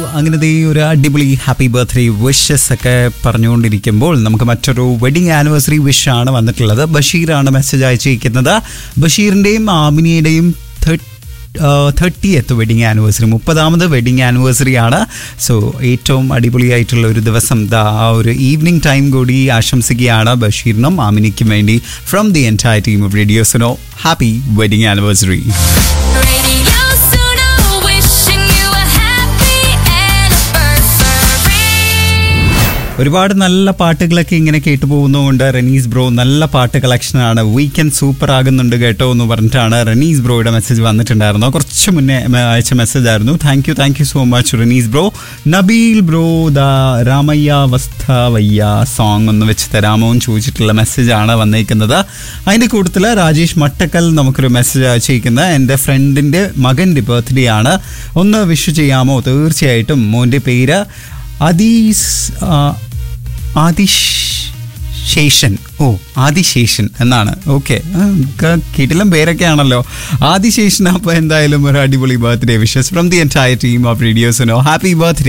അങ്ങനത്തെ ഈ ഒരു അടിപൊളി ഹാപ്പി ബർത്ത്ഡേ വിഷസ് ഒക്കെ പറഞ്ഞുകൊണ്ടിരിക്കുമ്പോൾ നമുക്ക് മറ്റൊരു വെഡിങ് ആനിവേഴ്സറി വിഷ് ആണ് വന്നിട്ടുള്ളത് ബഷീറാണ് മെസ്സേജ് അയച്ചിരിക്കുന്നത് ബഷീറിൻ്റെയും ആമിനിയുടെയും തേർട്ടിയത്ത് വെഡിങ് ആനിവേഴ്സറി മുപ്പതാമത് വെഡിങ് ആനിവേഴ്സറി ആണ് സോ ഏറ്റവും അടിപൊളിയായിട്ടുള്ള ഒരു ദിവസം ദാ ആ ഒരു ഈവനിങ് ടൈം കൂടി ആശംസിക്കുകയാണ് ബഷീറിനും ആമിനിക്കും വേണ്ടി from the entire team of radio Suno happy wedding anniversary Radio Suno, wishing you a happy anniversary. ഒരുപാട് നല്ല പാട്ടുകളൊക്കെ ഇങ്ങനെ കേട്ടു പോകുന്നതുകൊണ്ട് റനീസ് ബ്രോ നല്ല പാട്ട് കളക്ഷനാണ് വീക്കെൻഡ് സൂപ്പർ ആകുന്നുണ്ട് കേട്ടോ എന്ന് പറഞ്ഞിട്ടാണ് റനീസ് ബ്രോയുടെ മെസ്സേജ് വന്നിട്ടുണ്ടായിരുന്നു കുറച്ച് മുന്നേ മ- അയച്ച മെസ്സേജ് ആയിരുന്നു thank you thank you so much Raneez bro Nabeel bro the Ramayya Vastavayya song ഒന്ന് വെച്ച് തരാമോ എന്ന് ചോദിച്ചിട്ടുള്ള മെസ്സേജാണ് വന്നേക്കുന്നത് അതിൻ്റെ കൂട്ടത്തിൽ രാജേഷ് മട്ടക്കൽ നമുക്കൊരു മെസ്സേജ് അയച്ചിരിക്കുന്നത് എൻ്റെ ഫ്രണ്ടിൻ്റെ മകൻ്റെ ബർത്ത്ഡേ ആണ് ഒന്ന് വിഷ് ചെയ്യാമോ തീർച്ചയായിട്ടും മോൻ്റെ പേര് അദീസ് ആ, ആദിഷ് ശേഷൻ ഓ ആദിശേഷൻ എന്നാണ് ഓക്കെ കിടിലം പേരൊക്കെ ആണല്ലോ ആദിശേഷൻ അപ്പോൾ എന്തായാലും ഒരു അടിപൊളി birthday wishes from the entire team of radio Suno happy birthday